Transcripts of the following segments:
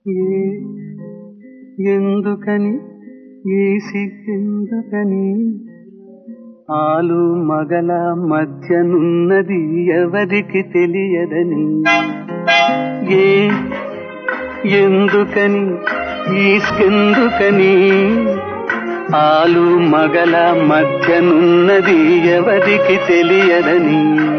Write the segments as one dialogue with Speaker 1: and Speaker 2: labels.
Speaker 1: ఏ ఎందుకని ఈ సిగ్గెందుకని ఆలు మగల మధ్యనున్నది ఎవరికి తెలియదని ఏ ఎందుకని ఈస్కెందుకని ఆలు మగల మధ్యనున్నది ఎవరికి తెలియదని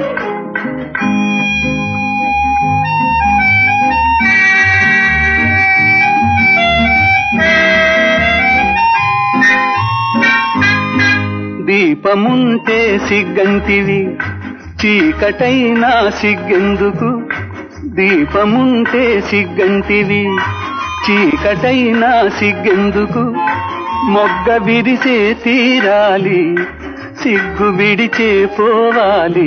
Speaker 1: దీపముంటే సిగ్గంటివి చీకటైనా సిగ్గెందుకు దీపముంటే సిగ్గంటివి చీకటైనా సిగ్గెందుకు మొగ్గ విరిచే తీరాలి సిగ్గు విడిచే పోవాలి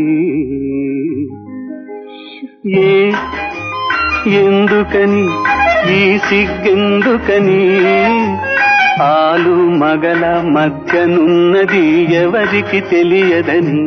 Speaker 1: ఏ ఎందుకని ఈ సిగ్గెందుకని ఆలు మగల మధ్యనున్నది ఎవరికి తెలియదని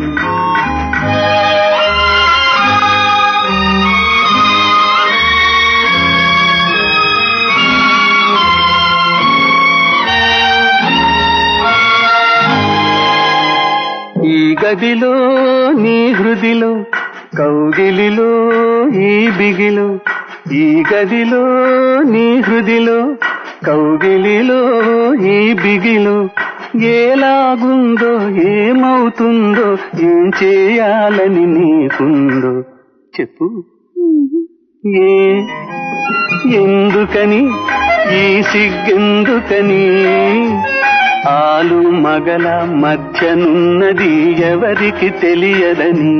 Speaker 1: ఈ గదిలో నీ హృదిలో కౌగిలిలో ఈ బిగిలో ఈ గదిలో నీ హృదిలో కౌగిలిలో ఈ బిగిలో ఏలాగుందో ఏమవుతుందో ఏం చేయాలని నీకుందో చెప్పు ఏ ఎందుకని ఈ సిగ్గెందుకని ఆలు మగల మధ్యనున్నది ఎవరికి తెలియదని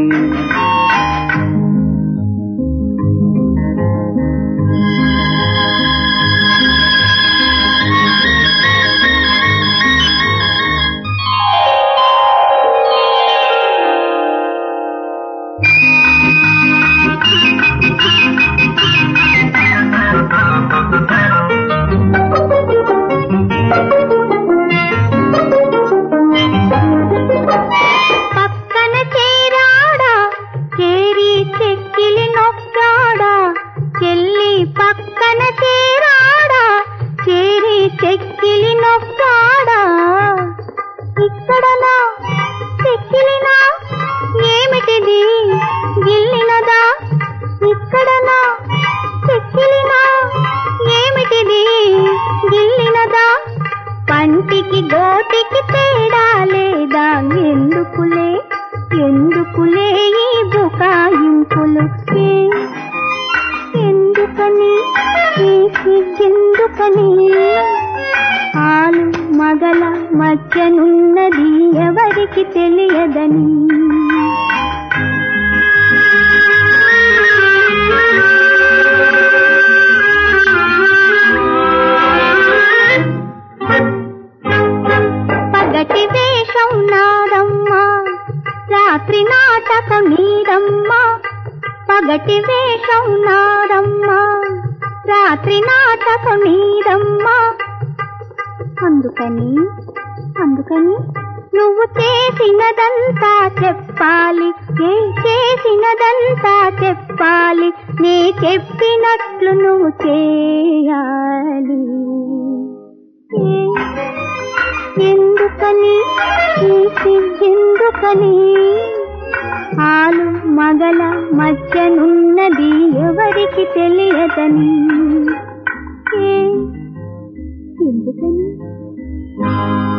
Speaker 2: పక్కన చేరాడా చేరి చెక్కిలి నొక్కాడా చెల్లి పక్కన చేరాడా చేరి చెక్కిలి నొక్కాడా ఇక్కడనా చెక్కిలినా ఏమిటిది గిల్లినదా ఇక్కడనా చెక్కిలినా ఏమిటిది గిల్లినదా పంటికి గోటికి తేడా లేదా ఎందుకులే ఎందుకులే ఈ బుకాయింపులు ఏ, ఎందుకని ఈ సిగ్గెందుకని ఆలు మగల మధ్యనున్నది ఎవరికి తెలియదని పగటి వేషం నాదమ్మా రాత్రి నాటకం నీదమ్మా పగటి వేషం నాదమ్మా రాత్రి నాటకం నీదమ్మా అందుకని అందుకని నువ్వు చేసినదంతా చెప్పాలి ఏ చేసినదంతా చెప్పాలి నే చెప్పినట్లు నువ్వు చేయాలి ఏ ఎందుకని ఈ సిగ్గెందుకని ఆలు మగల మధ్యనున్నది ఎవరికి తెలియదని ఏ ఎందుకని